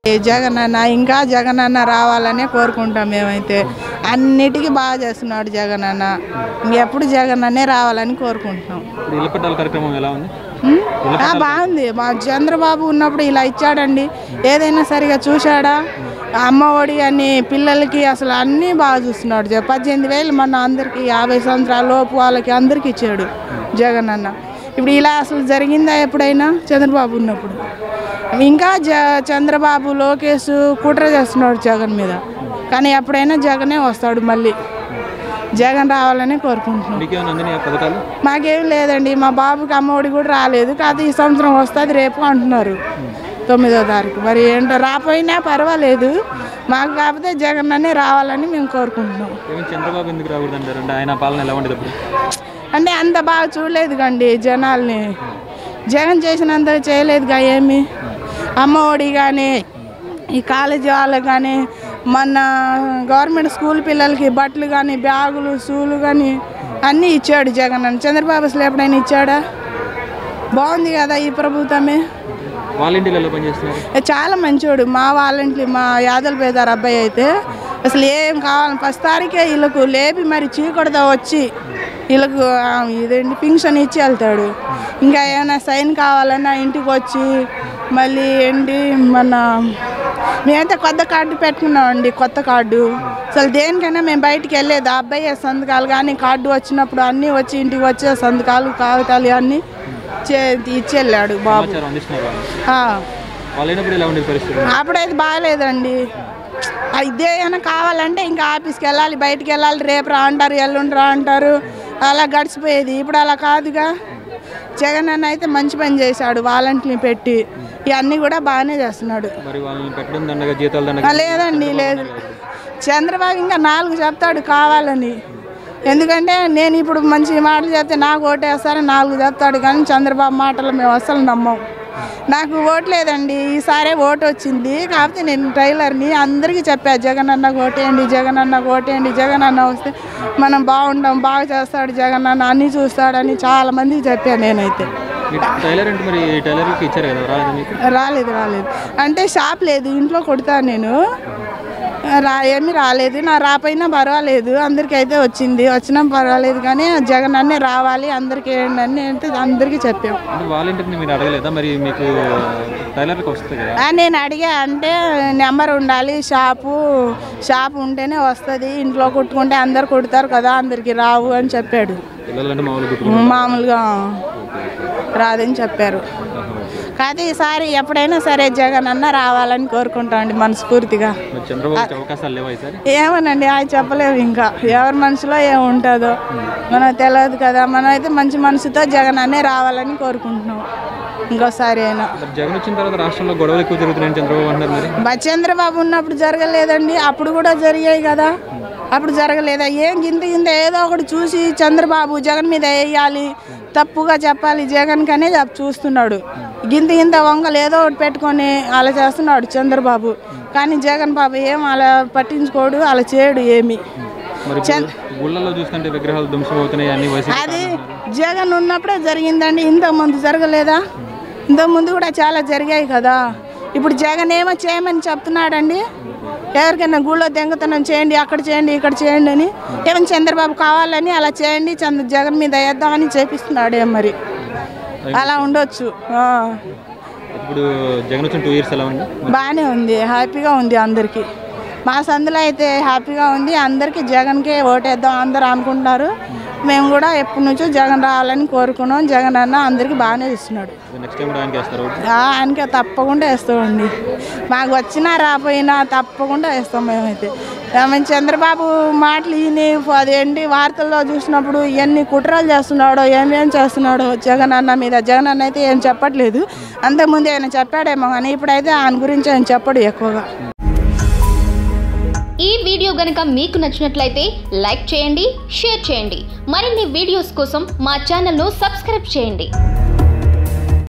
ఏ జగన్ అన్న ఇంకా జగన్ అన్న రావాలనే కోరుకుంటాం మేమైతే అన్నిటికీ బాగా చేస్తున్నాడు జగన్ అన్న ఇంకెప్పుడు జగన్ అన్నే రావాలని కోరుకుంటున్నాం ఇప్పుడు ఇళ్ల పట్టాల కార్యక్రమం ఎలా ఉంది ఉం? ఆ, బాగుంది మా చంద్రబాబు ఉన్నప్పుడు ఇలా ఇచ్చాడండి ఏదైనా సరిగా చూశాడా అమ్మఒడి అని పిల్లలకి అసలు అన్నీ బాగా చూస్తున్నాడు జ- పద్దెనిమిది వేలు మన అందరికి యాభై సంవత్సరాల లోపు వాళ్ళకి అందరికి ఇచ్చాడు జగన్ అన్న ఇప్పుడు ఇలా అసలు జరిగిందా ఎప్పుడైనా చంద్రబాబు ఉన్నప్పుడు ఇంకా జ చంద్రబాబు లోకేష్ కుట్ర చేస్తున్నాడు జగన్ మీద కానీ ఎప్పుడైనా జగనే వస్తాడు మళ్ళీ జగన్ రావాలని కోరుకుంటున్నాం మీకేమైనా అందినాయి పథకాలు మాకేం లేదండి మా బాబుకి అమ్మఒడి కూడా రాలేదు కాదు ఈ సంవత్సరం వస్తుంది రేపు అంటున్నారు తొమ్మిదో తారీఖు మరి ఏంటో రాపోయినా పర్వాలేదు మాకు కాకపోతే జగన్ అనే రావాలని మేము కోరుకుంటున్నాం ఏమైనా చంద్రబాబు ఎందుకు రాకూడదు అంటారు అంటే ఆయన పాలన ఎలా ఉండేది అప్పుడు అంటే అంత బాగా చూడలేదు కండి జనాల్ని జగన్ చేసినంత చేయలేదుగా ఏమి అమ్మఒడి కానీ ఈ కాలేజీ వాళ్ళకి కానీ మన గవర్నమెంట్ స్కూల్ పిల్లలకి బట్టలు కానీ బ్యాగులు షూలు కానీ అన్నీ ఇచ్చాడు జగన్ అని చంద్రబాబు అసలు ఎప్పుడైనా ఇచ్చాడా బాగుంది కదా ఈ ప్రభుత్వమే వాలంటీర్లు ఎలా పనిచేస్తున్నారు చాలా మంచోడు మా వాళ్ళంటి మా యాదల పేదారు అబ్బాయి అయితే అసలు ఏం కావాలి ఫస్ట్ తారీఖే వీళ్ళకు లేపి మరి చీకటితో వచ్చి వీళ్ళకు ఆ, ఇదేంటి పింఛన్ ఇచ్చి వెళ్తాడు ఇంకా ఏమైనా సైన్ కావాలన్నా ఇంటికి వచ్చి మళ్ళీ ఏంటి మన మేమైతే కొత్త కార్డు పెట్టుకున్నామండి కొత్త కార్డు అసలు దేనికైనా మేము బయటికి వెళ్ళేది ఆ అబ్బాయి సంతకాలు కానీ కార్డు వచ్చినప్పుడు అన్నీ వచ్చి ఇంటికి వచ్చే సంతకాలు కాగితాలు అన్నీ చే ఇచ్చి వెళ్ళాడు బాబు సమాచారం అందిస్తున్నారు వాళ్ళు ఆ. వాళ్ళు అయినప్పుడు ఎలా ఉండేది పరిస్థితి అప్పుడైతే బాగాలేదండి ఆ ఇదే ఏమైనా కావాలంటే ఇంకా ఆఫీస్కి వెళ్ళాలి బయటికి వెళ్ళాలి రేపు రా అంటారు ఎల్లుండి రా అంటారు అలా గడిచిపోయేది ఇప్పుడు అలా కాదుగా జగన్ అన్న అయితే మంచి పని చేశాడు వాలంటీర్ని పెట్టి ఇవన్నీ కూడా బాగానే చేస్తున్నాడు మరి వాళ్ళని పెట్టడం దండగా జీతాలు ఆ, దండగా లేదండి లేదు చంద్రబాబు ఇంకా నాలుగు చెప్తాడు కావాలని ఎందుకంటే నేను ఇప్పుడు మంచి మాటలు చెప్తే నాకు ఓటేస్తారని నాలుగు చెప్తాడు కానీ చంద్రబాబు మాటలు మేము అస్సలు నమ్మం నాకు ఓటు లేదండి ఈసారే ఓటు వచ్చింది కాకపోతే నేను ట్రైలర్ని అందరికీ చెప్పా జగన్ అన్న ఓటేయండి జగన్ అన్న ఓటేయండి జగన్ అన్న వస్తే మనం బాగుంటాం బాగా చేస్తాడు జగన్ అన్న అన్నీ చూస్తాడని చాలా మందికి చెప్పాను నేనైతే మీరు టైలర్ అంటే మరి టైలర్కి ఇచ్చారు కదా రాలేదు మీకు రాలేదు రాలేదు అంటే షాప్ లేదు ఇంట్లో కొడతాను నేను రా ఏమీ రాలేదు నా రాపోయినా పర్వాలేదు అందరికీ అయితే వచ్చింది వచ్చినా పర్వాలేదు కానీ జగన్ అన్నే రావాలి అందరికీ ఏంటి అని అంటే అందరికీ చెప్పాం అంటే వాలంటీర్ని మీరు అడగలేదా మరి మీకు టైలర్కి వస్తుంది కదా ఆ, నేను అడిగా అంటే నెంబర్ ఉండాలి షాపు షాప్ ఉంటేనే వస్తుంది ఇంట్లో కుట్టుకుంటే అందరు కుడతారు కదా అందరికీ రావు అని చెప్పాడు పిల్లలంటే మామూలు గుర్తు మామూలుగా రాదని చెప్పారు కాకపోతే ఈసారి ఎప్పుడైనా సరే జగన్ అన్న రావాలని కోరుకుంటామండి మనస్ఫూర్తిగా మరి చంద్రబాబుకి అవకాశాలు లేవా ఈసారి ఏమోనండి అది చెప్పలేము ఇంకా ఎవరి మనసులో ఏముంటుందో మనకు తెలియదు కదా మనం అయితే మంచి మనసుతో జగన్ అన్నే రావాలని కోరుకుంటున్నాం ఇంకోసారి అయినా మరి జగన్ వచ్చిన తర్వాత రాష్ట్రంలో గొడవలు ఎక్కువ జరుగుతున్నాయని చంద్రబాబు అంటారు మరి బ- చంద్రబాబు ఉన్నప్పుడు జరగలేదండి అప్పుడు కూడా జరిగాయి కదా అప్పుడు జరగలేదా ఏం గింత గింత ఏదో ఒకటి చూసి చంద్రబాబు జగన్ మీద వేయాలి తప్పుగా చెప్పాలి జగన్ కనే చెప్- చూస్తున్నాడు గింత గింత వంగలు ఏదో ఒకటి పెట్టుకొని అలా చేస్తున్నాడు చంద్రబాబు కానీ జగన్ బాబు ఏం అలా పట్టించుకోడు అలా చేయడు ఏమి మరి ఇప్పుడు గుళ్ళల్లో చూస్తుంటే విగ్రహాలు ధ్వంసం అవుతున్నాయి అన్ని వైసీపీ అది జగన్ ఉన్నప్పుడే జరిగిందండి ఇంతకు ముందు జరగలేదా ఇంతకు ముందు కూడా చాలా జరిగాయి కదా ఇప్పుడు జగన్ ఏమో చేయమని చెప్తున్నాడండి ఎవరికైనా గుళ్ళో దెంగతనం చేయండి అక్కడ చేయండి ఇక్కడ చేయండి అని ఏమైనా చంద్రబాబు కావాలని అలా చేయండి చంద్ర జగన్ మీద వేద్దామని చేపిస్తున్నాడు ఏం మరి అలా ఉండొచ్చు ఆ. ఇప్పుడు జగన్ వచ్చిన టూ ఇయర్స్ ఎలా ఉంది బాగానే ఉంది హ్యాపీగా ఉంది అందరికీ మా సందులో అయితే హ్యాపీగా ఉంది అందరికీ జగన్కే ఓటేద్దాం అందరూ అనుకుంటున్నారు మేము కూడా ఎప్పటి నుంచో జగన్ రావాలని కోరుకున్నాం జగన్ అన్న అందరికీ బాగానే ఇస్తున్నాడు నెక్స్ట్ టైం కూడా ఆయనకి వేస్తారు ఆ, ఆయనకే తప్పకుండా వేస్తామండి మాకు వచ్చినా రాపోయినా తప్పకుండా వేస్తాం మేమైతే మేము చంద్రబాబు మాటలు ఈయన అదేంటి వార్తల్లో చూసినప్పుడు ఎన్ని కుట్రలు చేస్తున్నాడో ఏమేం చేస్తున్నాడో జగన్ అన్న మీద జగన్ అన్న అయితే ఏం చెప్పట్లేదు అంతకుముందు ఆయన చెప్పాడేమో కానీ ఇప్పుడైతే ఆయన గురించి ఆయన చెప్పడు ఎక్కువగా ఈ వీడియో గనుక మీకు నచ్చినట్లయితే లైక్ చేయండి షేర్ చేయండి మరిన్ని వీడియోస్ కోసం మా ఛానల్ను సబ్స్క్రైబ్ చేయండి